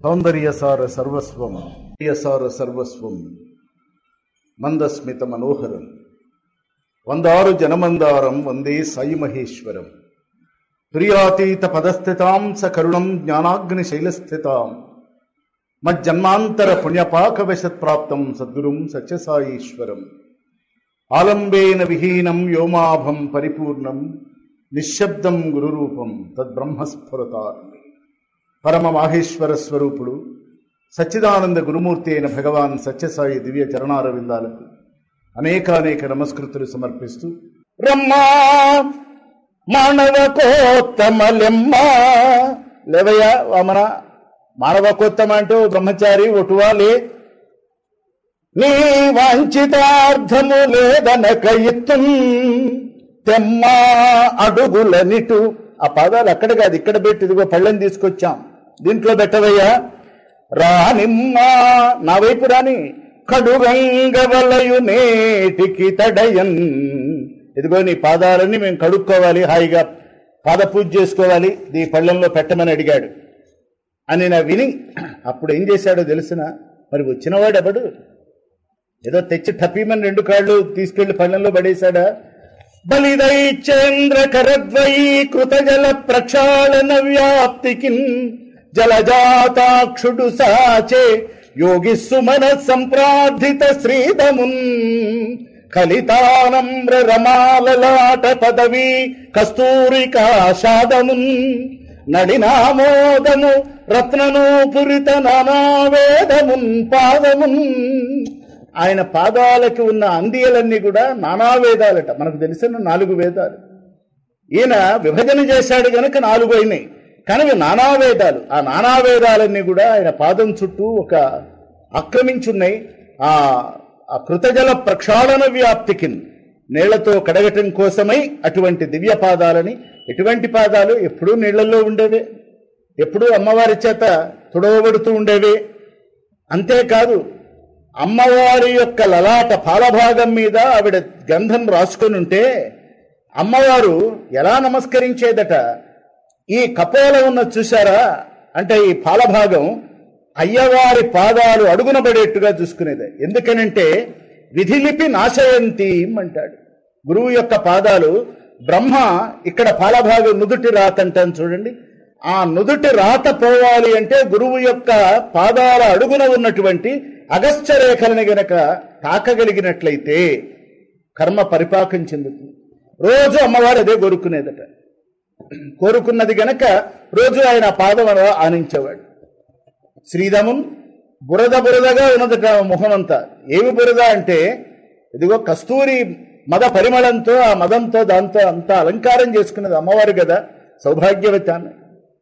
సౌందర్యసార సర్వస్వం సార సర్వస్వం మందస్మిత మనోహరం వందారు జనమందారం వందే సాయి మహేశ్వరం ప్రియాతీత పదస్థితాం సకరుణం జ్ఞానాగ్ని శైలస్థితాం మజ్జన్మాంతర పుణ్యపాక వశత్ప్రాప్తం సద్గురుం సత్యసాయీశ్వరం ఆలంబేన విహీనం వ్యోమాభం పరిపూర్ణం నిశ్శబ్దం గురురూపం తద్బ్రహ్మస్ఫురతార్ పరమ మాహేశ్వర స్వరూపుడు సచ్చిదానంద గురుమూర్తి అయిన భగవాన్ సత్యసాయి దివ్య చరణారవిందాలకు అనేకానేక నమస్కృతులు సమర్పిస్తూ రమ్మా మానవ కోత్తమలెమ్మ లేవయ్య వామన మానవ కోత్తమ అంటే ఓ బ్రహ్మచారి ఒటువాలి నీ వాంఛితార్థము లేదనక ఇత్తుం తెమ్మ అడుగులనిటు ఆ పదాలు అక్కడ కాదు ఇక్కడ పెట్టి ఇదిగో పళ్ళని తీసుకొచ్చాం దీంట్లో పెట్టవయ్యా రానిమ్మా నా వైపు రాని కడుగంగవలయు నేటికి తడయన్ ఇదిగో నీ పాదాలని మేము కడుక్కోవాలి హాయిగా పాద పూజ చేసుకోవాలి ఈ పళ్ళెంలో పెట్టమని అడిగాడు అని నా విని అప్పుడు ఏం చేశాడో తెలిసిన మరి వచ్చినవాడు ఎవడు ఏదో తెచ్చి టపీమని రెండు కాళ్ళు తీసుకెళ్లి పళ్ళెంలో పడేశాడా బలిదై చంద్ర కరద్వయీ కృత జల ప్రక్షాళన వ్యాప్తికి జలజాతాక్షుడు సాచే యోగి సుమన సంప్రార్థిత శ్రీదమున్ కలితానమ్ర రమాలలాట పదవి కస్తూరికాషాదమున్ నడినామోదము రత్ననూపురిత నానావేదమున్ పాదమున్ ఆయన పాదాలకి ఉన్న అందియలన్నీ కూడా నానా వేదాలట మనకు తెలిసిన నాలుగు వేదాలు ఈయన విభజన చేశాడు గనుక నాలుగు అయినాయి కానీ ఇవి నానా వేదాలు ఆ నానా వేదాలన్నీ కూడా ఆయన పాదం చుట్టూ ఒక ఆక్రమించున్నాయి ఆ ఆ కృతజల ప్రక్షాళన వ్యాప్తికి నీళ్లతో కడగటం కోసమై అటువంటి దివ్య పాదాలని ఎటువంటి పాదాలు ఎప్పుడూ నీళ్లలో ఉండేవే ఎప్పుడూ అమ్మవారి చేత తుడవబడుతూ ఉండేవే అంతేకాదు అమ్మవారి యొక్క లలాట పాలభాగం మీద ఆవిడ గంధం రాసుకొని ఉంటే అమ్మవారు ఎలా నమస్కరించేదట ఈ కపోల ఉన్న చూసారా అంటే ఈ పాలభాగం అయ్యవారి పాదాలు అడుగున పడేట్టుగా చూసుకునేది ఎందుకనంటే విధిలిపి నాశయంతి అంటాడు గురువు యొక్క పాదాలు బ్రహ్మ ఇక్కడ పాలభాగం నుదుటి రాత అంటాను చూడండి ఆ నుదుటి రాత పోవాలి అంటే గురువు యొక్క పాదాల అడుగున ఉన్నటువంటి అగస్త్య రేఖలని గనక తాకగలిగినట్లయితే కర్మ పరిపాకం చెందుతుంది రోజు అమ్మవారు అదే కోరుకునేదట కోరుకున్నది గనక రోజు ఆయన పాదం ఆనించేవాడు శ్రీదమున్ బురద బురదగా ఉన్నదట ముఖం అంతా ఏమి బురద అంటే ఇదిగో కస్తూరి మద పరిమళంతో ఆ మదంతో దాంతో అంతా అలంకారం చేసుకున్నది అమ్మవారు కదా సౌభాగ్యవతి అన్న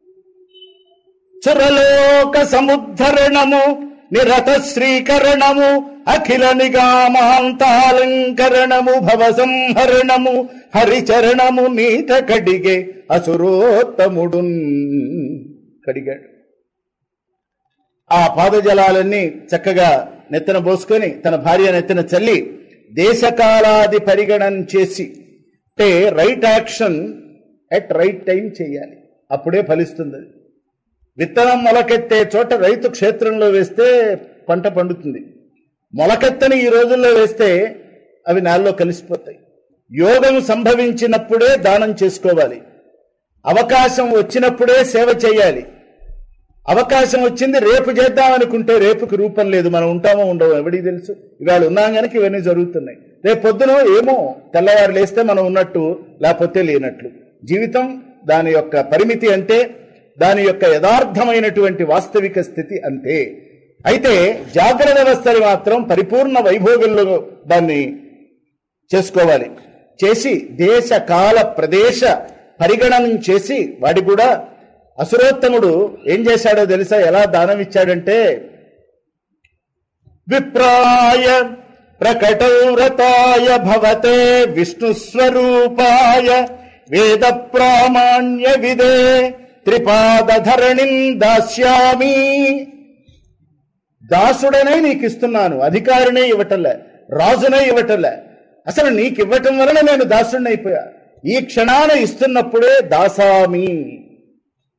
చురలోక సముద్ధరణము నిరత శ్రీకరణము అఖిల నిగామాంతాలంకరణము భవ సంహరణము హరిచరణము నీట కడిగే అసురోత్తముడు కడిగాడు ఆ పాదజలాలన్నీ చక్కగా నెత్తన పోసుకొని తన భార్య నెత్తన చల్లి దేశకాలాది పరిగణన చేసి అంటే right action at right time చేయాలి అప్పుడే ఫలిస్తుంది అది విత్తనం మొలకెత్తే చోట రైతు క్షేత్రంలో వేస్తే పంట పండుతుంది మొలకెత్తని ఈ రోజుల్లో వేస్తే అవి నేలలో కలిసిపోతాయి యోగం సంభవించినప్పుడే దానం చేసుకోవాలి అవకాశం వచ్చినప్పుడే సేవ చేయాలి అవకాశం వచ్చింది రేపు చేద్దాం అనుకుంటే రేపుకి రూపం లేదు మనం ఉంటామో ఉండవు ఎవడికి తెలుసు ఇవాళ ఉన్నాం కనుక ఇవన్నీ జరుగుతున్నాయి రేపు పొద్దున ఏమో తెల్లవారు లేస్తే మనం ఉన్నట్టు లేకపోతే లేనట్లు జీవితం దాని యొక్క పరిమితి అంటే దాని యొక్క యథార్థమైనటువంటి వాస్తవిక స్థితి అంతే అయితే జాగ్రత్త వ్యవస్థని మాత్రం పరిపూర్ణ వైభోగంలో దాన్ని చేసుకోవాలి చేసి దేశ కాల ప్రదేశ పరిగణనం చేసి వాడి కూడా అసురోత్తముడు ఏం చేశాడో తెలుసా ఎలా దానం ఇచ్చాడంటే విప్రాయ ప్రకటవ్రతాయ భవతే విష్ణుస్వరూపాయ వేద ప్రామాణ్య విదే త్రిపాదధరణిం దాస్యామి దాసుడనే నీకు ఇస్తున్నాను అధికారినే ఇవ్వటంలే రాజునే ఇవ్వటంలే అసలు నీకు ఇవ్వటం వలన నేను దాసుడిని అయిపోయా ఈ క్షణాన ఇస్తున్నప్పుడే దాసామి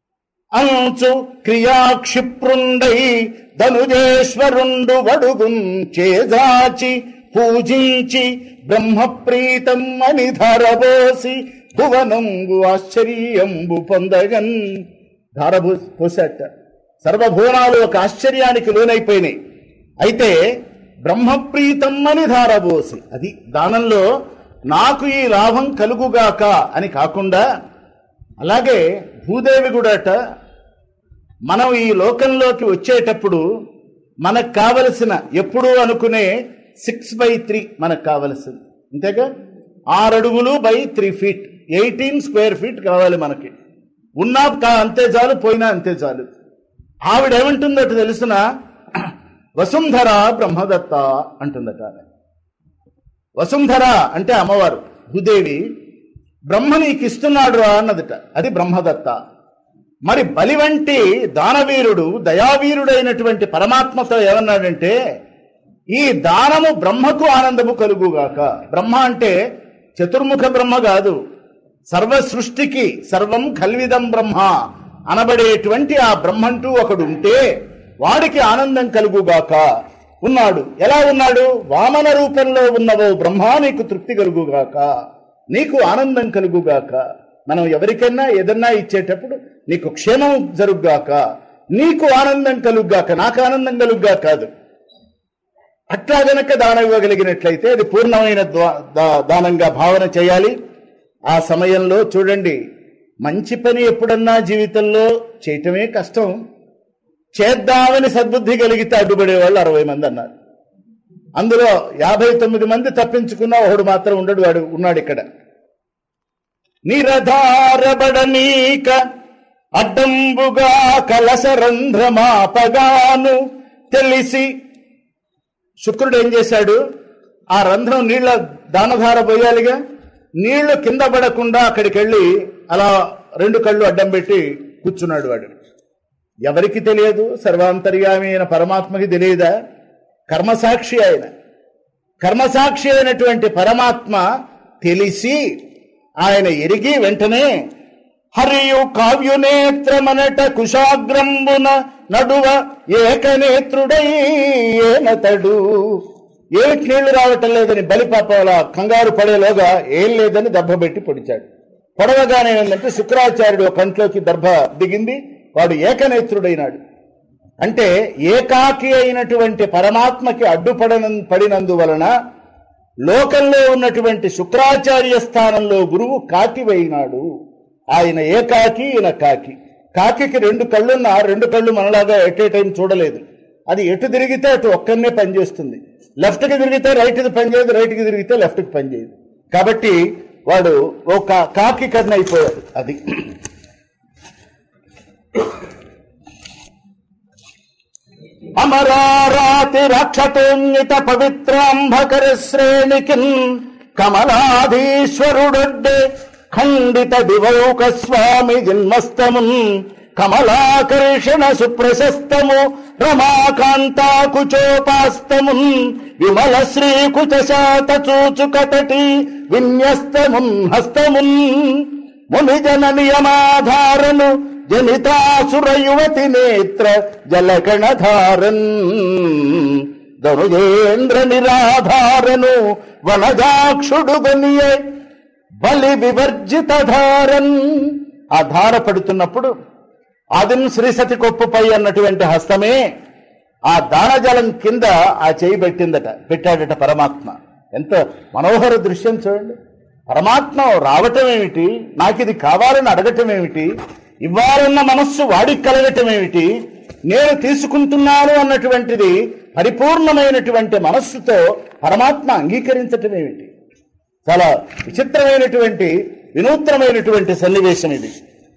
అంచు క్రియాక్షిప్రుండై ధనుజేశ్వరుండు వడుగుం చేజాచి పూజించి బ్రహ్మప్రీతం అని ధరబోసి భువనంబు ఆశ్చర్యంబు పొందగన్ ధారబో పోసట సర్వభువనాలు ఒక ఆశ్చర్యానికి లోనైపోయినాయి అయితే బ్రహ్మప్రీతం అని ధారబోసి అది దానంలో నాకు ఈ లాభం కలుగుగాక అని కాకుండా అలాగే భూదేవి కూడాట మనం ఈ లోకంలోకి వచ్చేటప్పుడు మనకు కావలసిన ఎప్పుడూ అనుకునే సిక్స్ బై త్రీ మనకు కావలసింది అంతేగా ఆరు అడుగులు by three feet eighteen square feet కావాలి మనకి ఉన్నా కా- అంతే చాలు పోయినా అంతే చాలు ఆవిడ ఏమంటుందట తెలుసిన వసుంధర బ్రహ్మదత్త అంటుందట ఆమె వసుంధర అంటే అమ్మవారు భూదేవి బ్రహ్మ నీకు ఇస్తున్నాడు రా అన్నదట అది బ్రహ్మదత్త మరి బలి వంటి దానవీరుడు దయావీరుడైనటువంటి పరమాత్మతో ఏమన్నాడంటే ఈ దానము బ్రహ్మకు ఆనందము కలుగుగాక బ్రహ్మ అంటే చతుర్ముఖ బ్రహ్మ కాదు సర్వ సృష్టికి సర్వం కల్విదం బ్రహ్మ అనబడేటువంటి ఆ బ్రహ్మంటూ ఒకడు ఉంటే వాడికి ఆనందం కలుగుగాక ఉన్నాడు ఎలా ఉన్నాడు వామన రూపంలో ఉన్నవో బ్రహ్మ నీకు తృప్తి కలుగుగాక నీకు ఆనందం కలుగుగాక మనం ఎవరికైనా ఏదన్నా ఇచ్చేటప్పుడు నీకు క్షేమం జరుగుగాక నీకు ఆనందం కలుగుగాక నాకు ఆనందం కలుగుగా కాదు అట్లా గనక దానం ఇవ్వగలిగినట్లయితే అది పూర్ణమైన ద్వా- దా- దానంగా భావన చేయాలి ఆ సమయంలో చూడండి మంచి పని ఎప్పుడన్నా జీవితంలో చేయటమే కష్టం చేద్దామని సద్బుద్ధి కలిగితే అడ్డుపడే వాళ్ళు అరవై మంది అన్నారు అందులో యాభై తొమ్మిది మంది తప్పించుకున్న ఒకడు మాత్రం ఉండడు వాడు ఉన్నాడు ఇక్కడ నిరధారబడనీక అడ్డంబుగా కలసరంధ్రమాపగాను తెలిసి శుక్రుడు ఏం చేశాడు ఆ రంధ్రం నీళ్ల దానధార పోయాలిగా నీళ్లు కింద పడకుండా అక్కడికి వెళ్ళి అలా రెండు కళ్ళు అడ్డం పెట్టి కూర్చున్నాడు వాడు ఎవరికి తెలియదు సర్వాంతర్యామి అయిన పరమాత్మకి తెలియదా కర్మసాక్షి ఆయన కర్మసాక్షి అయినటువంటి పరమాత్మ తెలిసి ఆయన ఎరిగి వెంటనే హరియు కావ్యునేత్రమనట కుశాగ్రంబున నడువ ఏకనేత్రుడై ఏనతడు ఏమిటి నీళ్లు రావటం లేదని బలిపాపాల కంగారు పడేలోగా ఏం లేదని దెబ్బ పెట్టి పొడిచాడు పొడవగానే ఏంటంటే శుక్రాచార్యుడు ఒక కంట్లోకి దర్భ దిగింది వాడు ఏకనేత్రుడైనాడు అంటే ఏకాకి అయినటువంటి పరమాత్మకి అడ్డుపడన పడినందువలన లోకంలో ఉన్నటువంటి శుక్రాచార్య స్థానంలో గురువు కాకివైనాడు ఆయన ఏకాకి ఈయన కాకి కాకికి రెండు కళ్ళున్న రెండు కళ్ళు మనలాగా ఎట్ ఏ టైం చూడలేదు అది ఎటు తిరిగితే అటు ఒక్కనే పనిచేస్తుంది లెఫ్ట్కి తిరిగితే రైట్కి పనిచేయదు రైట్కి తిరిగితే లెఫ్ట్కి పనిచేయదు కాబట్టి వాడు ఒక కాకి కర్ణ అయిపోయాడు అది అమరారాతి రక్షతోన్యత పవిత్రాంభకర శ్రేణికిన్ కమలాధీశ్వరుడొడ్డే ఖండిత దివౌక స్వామి జన్మస్తమున్ కమలాకర్షణ సుప్రశస్తము రమాకాంతాకుచోపాస్తమున్ విమల శ్రీకుచ శాత చూచుకతటి విన్యస్తమున్ హస్తమున్ మునిజన నియమాధారను జనితాసుర యువతి నేత్ర జలకణధారన్ ధనుజేంద్ర నిరాధారను వనజాక్షుడు గనియే బలి వివర్జిత ధారన్ ఆ ధార పడుతున్నప్పుడు ఆదిన్ శ్రీసతి కొప్పుపై అన్నటువంటి హస్తమే ఆ దానజలం కింద ఆ చేయి పెట్టిందట పెట్టాడట పరమాత్మ ఎంత మనోహర దృశ్యం చూడండి పరమాత్మ రావటం ఏమిటి నాకు ఇది కావాలని అడగటం ఏమిటి ఇవ్వాలన్న మనస్సు వాడికి కలగటం ఏమిటి నేను తీసుకుంటున్నాను అన్నటువంటిది పరిపూర్ణమైనటువంటి మనస్సుతో పరమాత్మ అంగీకరించటం ఏమిటి చాలా విచిత్రమైనటువంటి వినూత్నమైనటువంటి సన్నివేశం ఇది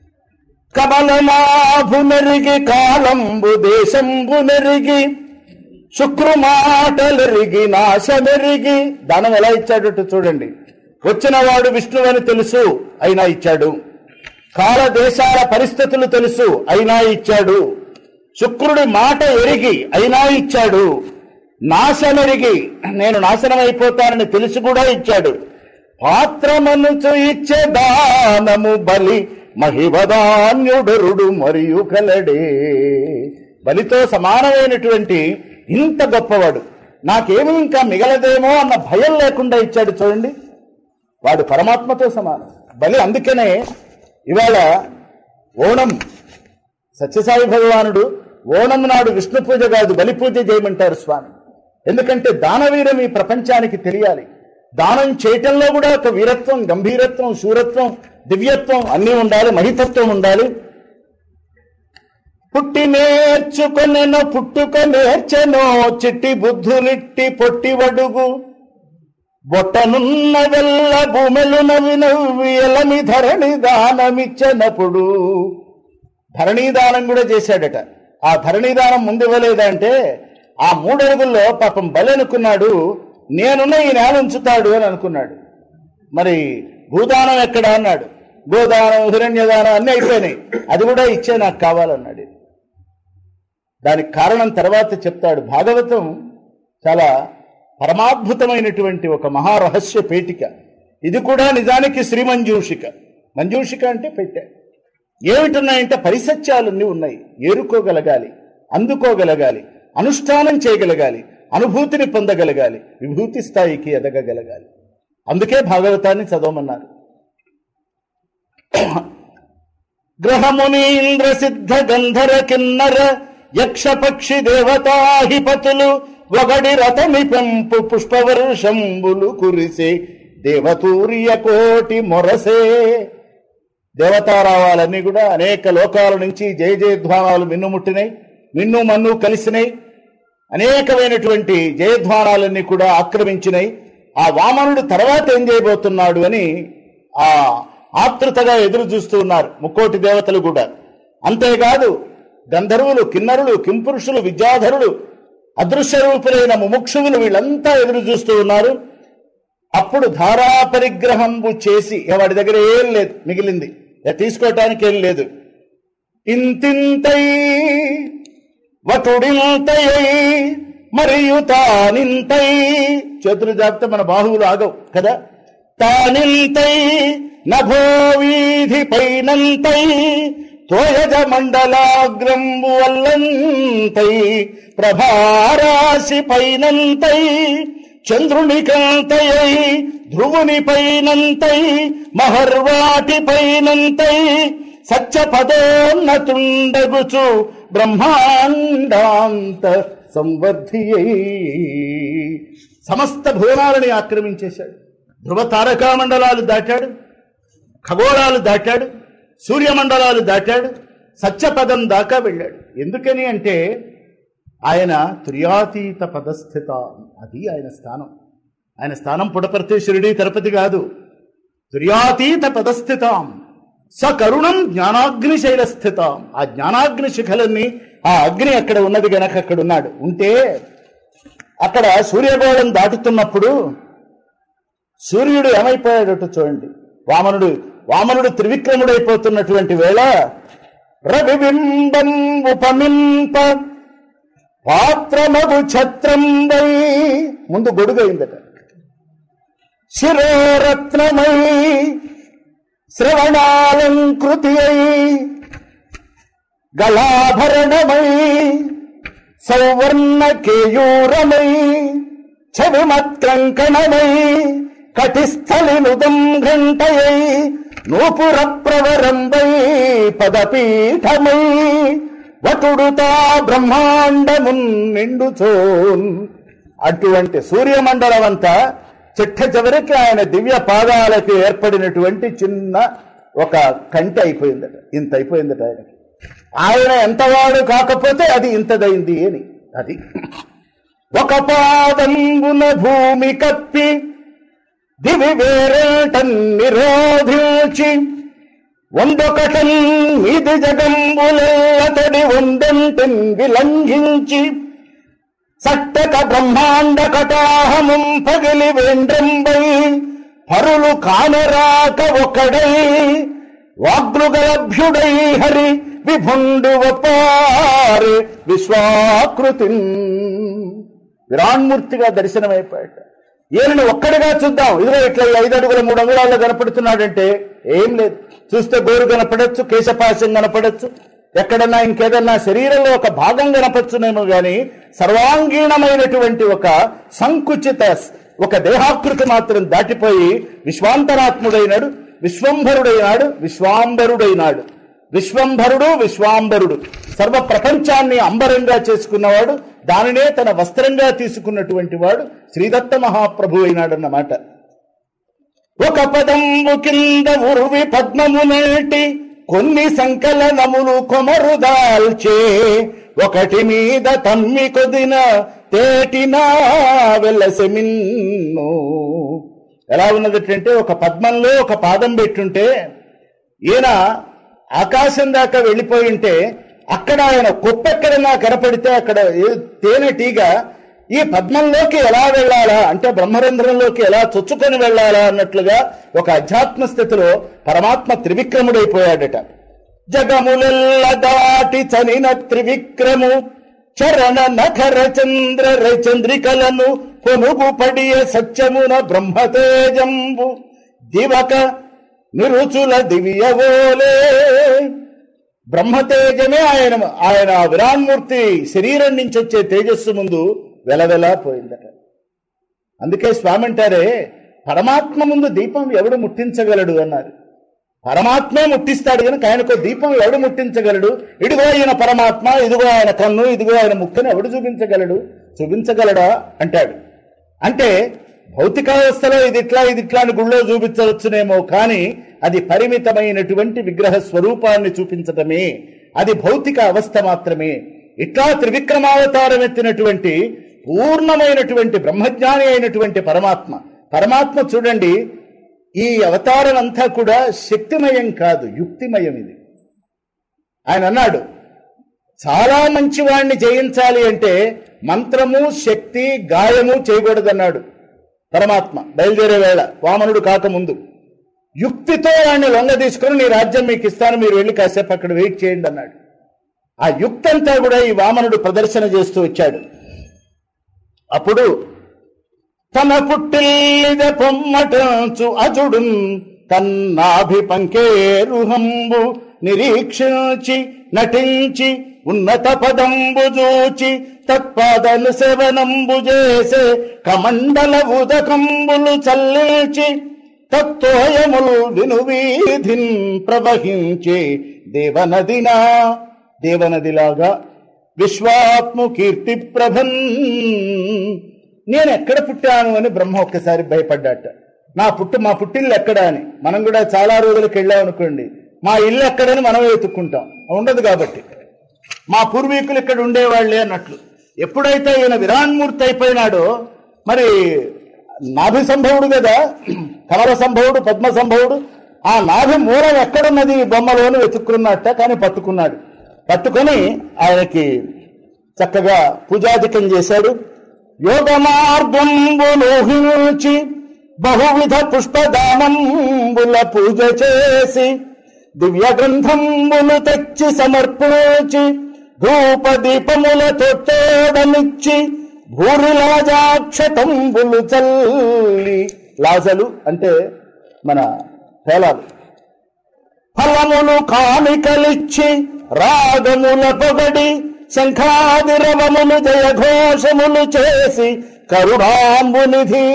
కమలనాభు నెరిగి కాలంబు దేశంబు నెరిగి శుక్రుమాటలెరిగి నాశమెరిగి దానం ఎలా ఇచ్చాడట చూడండి వచ్చిన వాడు విష్ణువు అని తెలుసు అయినా ఇచ్చాడు కాల దేశాల పరిస్థితులు తెలుసు అయినా ఇచ్చాడు శుక్రుడి మాట ఎరిగి అయినా ఇచ్చాడు నాశమెరిగి నేను నాశనం అయిపోతానని తెలిసి కూడా ఇచ్చాడు పాత్రమనుచు ఇచ్చే దానము బలి మహివదాన్యుడరుడు మరియు కలడే బలితో సమానమైనటువంటి ఇంత గొప్పవాడు నాకేమి ఇంకా మిగలదేమో అన్న భయం లేకుండా ఇచ్చాడు చూడండి వాడు పరమాత్మతో సమానం బలి అందుకనే ఇవాళ ఓణం సత్యసాయి భగవానుడు ఓణం నాడు విష్ణు పూజ కాదు బలి పూజ చేయమంటారు స్వామి ఎందుకంటే దానవీరం ఈ ప్రపంచానికి తెలియాలి దానం చేయటంలో కూడా ఒక వీరత్వం గంభీరత్వం శూరత్వం దివ్యత్వం అన్నీ ఉండాలి మహితత్వం ఉండాలి పుట్టి నేర్చుకొనెను పుట్టుక నేర్చెనో చిట్టి బుద్ధులిట్టి పొట్టి వడుగు బొట్టనున్న వెల్ల భూమెలు నవి నవ్వి ఎలమి ధరణి దానమిచ్చనప్పుడు ధరణీదానం కూడా చేశాడట ఆ ధరణీదానం ముందు ఇవ్వలేదంటే ఆ మూడడుగుల్లో పాపం బలి అనుకున్నాడు నేనున్న ఈ నేల ఉంచుతాడు అని అనుకున్నాడు మరి భూదానం ఎక్కడ అన్నాడు గోదానం హిరణ్యదానం అన్నీ అయిపోయినాయి అది కూడా ఇచ్చే నాకు కావాలన్నాడు దానికి కారణం తర్వాత చెప్తాడు భాగవతం చాలా పరమాద్భుతమైనటువంటి ఒక మహారహస్య పేటిక ఇది కూడా నిజానికి శ్రీ మంజూషిక మంజూషిక అంటే పెట్టాడు ఏమిటున్నాయంటే పరిసత్యాలన్నీ ఉన్నాయి ఏరుకోగలగాలి అందుకోగలగాలి అనుష్ఠానం చేయగలగాలి అనుభూతిని పొందగలగాలి విభూతి స్థాయికి ఎదగగలగాలి అందుకే భాగవతాన్ని చదవమన్నారు గ్రహమునీంద్ర సిద్ధ గంధర కిన్నర యక్ష పక్షి దేవతాహిపతులు ఒకడి రథమి పెంపు పుష్పవర్షంబులు కురిసే దేవతూర్య కోటి మొరసే దేవతారావాలన్నీ కూడా అనేక లోకాల నుంచి జయ జయధ్వానాలు మిన్నుముట్టినాయి మిన్ను మన్ను కలిసినాయి అనేకమైనటువంటి జయధ్వానాలన్నీ కూడా ఆక్రమించినాయి ఆ వామనుడు తర్వాత ఏం చేయబోతున్నాడు అని ఆ ఆతృతగా ఎదురు చూస్తూ ఉన్నారు ముక్కోటి దేవతలు కూడా అంతేకాదు గంధర్వులు కిన్నరులు కింపురుషులు విద్యాధరులు అదృశ్య రూపులైన ముముక్షువులు వీళ్ళంతా ఎదురు చూస్తూ ఉన్నారు అప్పుడు ధారా పరిగ్రహంబు చేసి వాడి దగ్గర ఏం లేదు మిగిలింది ఇక తీసుకోవటానికి ఏం లేదు ఇంతింతై వటుడింతై మరియు తానింతై చేతులు జాపితే మన బాహువులు ఆగవు కదా తానింతై నభో వీధి పైనంతై తోయజ మండలాగ్రంబు వల్లంతై ప్రభారాశి పైనంతై చంద్రునికంతయై ధ్రువుని పైనంతై మహర్వాటి పైనంతై సత్య పదోన్నతుండగుచు బ్రహ్మాండాంత సంవర్ధియై సమస్త భువనాలని ఆక్రమించేశాడు ధ్రువ తారకా మండలాలు దాటాడు ఖగోళాలు దాటాడు సూర్యమండలాలు దాటాడు సత్యపదం దాకా వెళ్ళాడు ఎందుకని అంటే ఆయన తుర్యాతీత పదస్థిత అది ఆయన స్థానం ఆయన స్థానం పుడపర్తి షిరిడి తిరుపతి కాదు తుర్యాతీత పదస్థితాం సకరుణం జ్ఞానాగ్ని శైలస్థితాం ఆ జ్ఞానాగ్ని శిఖలన్నీ ఆ అగ్ని అక్కడ ఉన్నది గనక అక్కడ ఉన్నాడు ఉంటే అక్కడ సూర్యగోళం దాటుతున్నప్పుడు సూర్యుడు ఏమైపోయాడట చూడండి వామనుడు వామనుడు త్రివిక్రముడైపోతున్నటువంటి వేళ రవిబింబం ఉపమింప పాత్రమగు ఛత్రం వై ముందు గొడుగైందట శిరోరత్నమై శ్రవణాలంకృతి అయి గళాభరణమై సౌవర్ణ కేయూరమై చవిమత్కంకణమై కటిస్థలినుదం ఘంటయై నూపుర ప్రవరంబై పదపీఠమై వటుడుతా బ్రహ్మాండమున్ నిండుచోన్ అటువంటి సూర్యమండలం అంతా చిట్ట చివరికి ఆయన దివ్య పాదాలకు ఏర్పడినటువంటి చిన్న ఒక కంటి అయిపోయిందట ఇంత అయిపోయిందట ఆయనకి ఆయన ఎంతవాడు కాకపోతే అది ఇంతదైంది అని అది ఒక పాదంబున భూమి కప్పి దివి వేరేటన్ నిరోధించి ಒಂದೊಕಟನ್ మీది జగంబులతడి ಒಂದಂತಿನ್ విలంఘించి సట్టక బ్రహ్మాండ కటాహముం పగిలి వెండ్రంబై పరులు కానరాక ఒకడై వాగ్లుగలభ్యుడై హరి విభుండు వపారి విశ్వాకృతి విరాణ్మూర్తిగా దర్శనమైపోయాట ఈయనను ఒక్కడిగా చూద్దాం ఇదిగో ఇట్లా ఈ ఐదు అడుగుల మూడు అంగుళాల్లో కనపడుతున్నాడంటే ఏం లేదు చూస్తే గోరు కనపడచ్చు కేశపాశం కనపడచ్చు ఎక్కడన్నా ఇంకేదన్నా శరీరంలో ఒక భాగం కనపచ్చునేమో గాని సర్వాంగీణమైనటువంటి ఒక సంకుచిత ఒక దేహాకృతి మాత్రం దాటిపోయి విశ్వాంతరాత్ముడైనాడు విశ్వంభరుడైనాడు విశ్వాంబరుడైనాడు విశ్వంభరుడు విశ్వాంబరుడు సర్వ ప్రపంచాన్ని అంబరంగా చేసుకున్నవాడు దానినే తన వస్త్రంగా తీసుకున్నటువంటి వాడు శ్రీదత్త మహాప్రభు అయినాడన్నమాట ఒక పదంబు కింద ఉరువి పద్మము నటి కొన్ని సంకలనములు కొమరు దాల్చే ఒకటి మీద తమ్మి కొదిన తేటినా వెలసెమిన్ను ఎలా ఉన్నదంటే ఒక పద్మంలో ఒక పాదం పెట్టుంటే ఈయన ఆకాశం దాకా వెళ్ళిపోయి ఉంటే అక్కడ ఆయన కుప్పెక్కడన్నా కనపడితే అక్కడ ఏ- తేనెటీగ ఈ పద్మంలోకి ఎలా వెళ్ళాలా అంటే బ్రహ్మరంధ్రంలోకి ఎలా చొచ్చుకొని వెళ్ళాలా అన్నట్లుగా ఒక అధ్యాత్మ స్థితిలో పరమాత్మ త్రివిక్రముడైపోయాడట జగములెల్ల దాటి చనిన త్రివిక్రము చరణ నఖర చంద్ర చంద్రికలను కొనుగు పడియ సత్యమున బ్రహ్మతేజంబు దివక నిరుచుల దివ్యవోలే బ్రహ్మతేజమే ఆయన ఆయన విరాన్మూర్తి శరీరం నుంచి వచ్చే తేజస్సు ముందు వెలవెలా పోయిందట అందుకే స్వామి అంటారే పరమాత్మ ముందు దీపం ఎవడు ముట్టించగలడు అన్నారు పరమాత్మే ముట్టిస్తాడు కనుక ఆయనకు దీపం ఎవడు ముట్టించగలడు ఇదిగో ఆయన పరమాత్మ ఇదిగో ఆయన కన్ను ఇదిగో ఆయన ముక్కను ఎవడు చూపించగలడు చూపించగలడా అంటాడు అంటే భౌతికావస్థలో ఇది ఇట్లా ఇది ఇట్లా అని గుళ్ళో చూపించవచ్చునేమో కానీ అది పరిమితమైనటువంటి విగ్రహ స్వరూపాన్ని చూపించటమే అది భౌతిక అవస్థ మాత్రమే ఇట్లా త్రివిక్రమావతారం ఎత్తినటువంటి పూర్ణమైనటువంటి బ్రహ్మజ్ఞాని అయినటువంటి పరమాత్మ పరమాత్మ చూడండి ఈ అవతారం అంతా కూడా శక్తిమయం కాదు యుక్తిమయం ఇది ఆయన అన్నాడు చాలా మంచి వాణ్ణి జయించాలి అంటే మంత్రము శక్తి గాయము చేయకూడదన్నాడు పరమాత్మ బయలుదేరే వేళ వామనుడు కాకముందు యుక్తితో వాడిని లొంగ తీసుకుని నీ రాజ్యం మీకు ఇస్తాను మీరు వెళ్ళి కాసేపు అక్కడ వెయిట్ చేయండి అన్నాడు ఆ యుక్తి అంతా కూడా ఈ వామనుడు ప్రదర్శన చేస్తూ వచ్చాడు అప్పుడు తన పుట్టిల్లిద పొమ్మటంచు అజుడున్ తన్నాభి పంకేరుహంబు నిరీక్షించి నటించి ఉన్నత పదంబు చూచి తత్పాదను సేవనంబు చేసే కమండల ఉదకంబులు చల్లించి తత్వయములు వినువీధిన్ ప్రవహించే దేవనదినా దేవనదిలాగా విశ్వాత్ము కీర్తి ప్రభన్ నేను ఎక్కడ పుట్టాను అని బ్రహ్మ ఒక్కసారి భయపడ్డాట నా పుట్టు మా పుట్టిల్లు ఎక్కడ అని మనం కూడా చాలా రోజులకు వెళ్ళాం అనుకోండి మా ఇల్లు ఎక్కడని మనం వెతుక్కుంటాం ఉండదు కాబట్టి మా పూర్వీకులు ఇక్కడ ఉండేవాళ్ళే అన్నట్లు ఎప్పుడైతే ఈయన విరాన్మూర్తి అయిపోయినాడో మరి నాభి సంభవుడు కదా కమల సంభవుడు పద్మ సంభవుడు ఆ నాభి మూలం ఎక్కడున్నది ఈ బొమ్మలోని వెతుక్కున్నట్ట కానీ పట్టుకున్నాడు పట్టుకొని ఆయనకి చక్కగా పూజాధికం చేశాడు యోగ మార్గంబులోహించి బహువిధ పుష్పదానంబుల పూజ చేసి దివ్య గ్రంథంబులు తెచ్చి సమర్పించి ధూప దీపములతో తోడనిచ్చి భూరిలాజాక్షతంబులు చల్లి లాజలు అంటే మన పేలాలు ఫలములు కానికలిచ్చి రాగముల పొగడి శంఖాదిరవములు జయఘోషములు చేసి కరుణాంబునిధి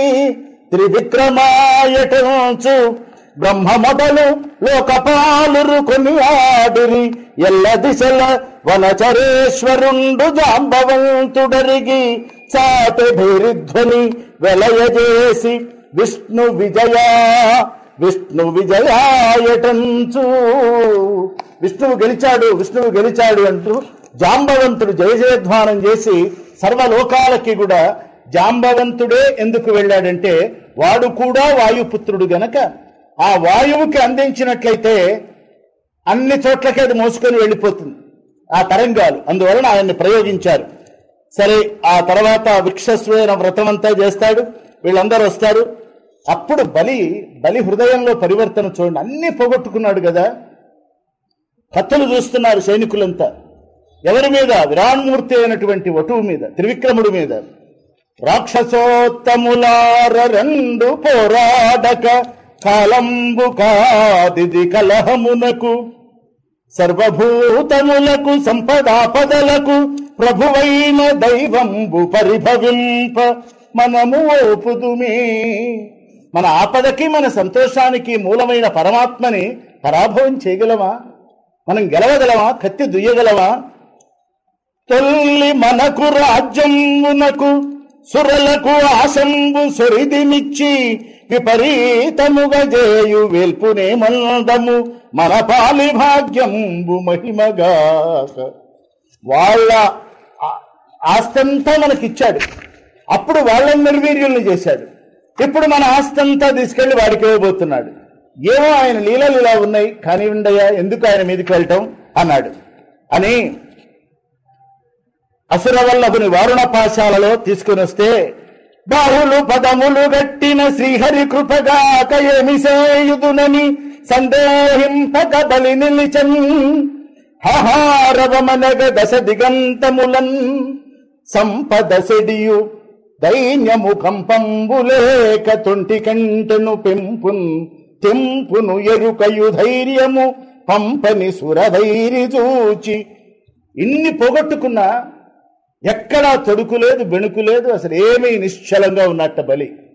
త్రివిక్రమాయటంచు బ్రహ్మ మొదలు లోకపాలురు కొని ఆడిరి ఎల్ల దిశల వనచరేశ్వరుండు జాంబవంతుడరిగి చాటి భైరిధ్వని వెలయజేసి విష్ణు విజయ విష్ణు విజయాయటంచు విష్ణువు గెలిచాడు విష్ణువు గెలిచాడు అంటూ జాంబవంతుడు జయ జయధ్వానం చేసి సర్వలోకాలకి కూడా జాంబవంతుడే ఎందుకు వెళ్ళాడంటే వాడు కూడా వాయుపుత్రుడు గనక ఆ వాయువుకి అందించినట్లయితే అన్ని చోట్లకి అది మోసుకొని వెళ్ళిపోతుంది ఆ తరంగాలు అందువలన ఆయన్ని ప్రయోగించారు సరే ఆ తర్వాత వృక్షస్వేన వ్రతం అంతా చేస్తాడు వీళ్ళందరూ వస్తారు అప్పుడు బలి బలి హృదయంలో పరివర్తన చూడండి అన్ని పోగొట్టుకున్నాడు కదా కత్తులు చూస్తున్నారు సైనికులంతా ఎవరి మీద విరాన్మూర్తి అయినటువంటి వటువు మీద త్రివిక్రముడి మీద రాక్షసోత్తములార రెండు పోరాడక కాలంబు కాదిది కలహమునకు సర్వభూతములకు సంపదాపదలకు ప్రభువైన దైవంబు పరిభవింప మనము ఓపుదుమే మన ఆపదకి మన సంతోషానికి మూలమైన పరమాత్మని పరాభవం చేయగలమా మనం గెలవగలమా కత్తి దుయ్యగలమా తొల్లి మనకు రాజ్యమునకు సురలకు ఆశంబు సొరిదినిచ్చి విపరీతముగా జేయు వెల్పునే మందము మన పాలి భాగ్యంబు మహిమగాక వాళ్ళ ఆ- ఆస్తంతా మనకిచ్చాడు అప్పుడు వాళ్ళని నిర్వీర్యుల్ని చేశాడు ఇప్పుడు మన ఆస్తంతా తీసుకెళ్లి వాడికి ఇవ్వబోతున్నాడు ఏమో ఆయన లీలలు ఇలా ఉన్నాయి కానివ్వండియా ఎందుకు ఆయన మీదకి వెళ్ళటం అన్నాడు అని అసురవల్లభుని వారుణ పాశాలలో తీసుకుని వస్తే బాహులు పదములు గట్టిన శ్రీహరి కృపగాక ఏమి సేయుదునని సందేహింపక బలి నిలిచన్ హహారవమనగ దశ దిగంతములన్ సంపద సెడియు దైన్యము కంపంబులేక తొంటి కంటను పెంపున్ తెంపును ఎరుకయు ధైర్యము పంపని సురధైరి చూచి ఇన్ని పోగొట్టుకున్నా ఎక్కడా తొడుకు లేదు బెణుకు లేదు అసలు ఏమీ నిశ్చలంగా ఉన్నట్ట బలి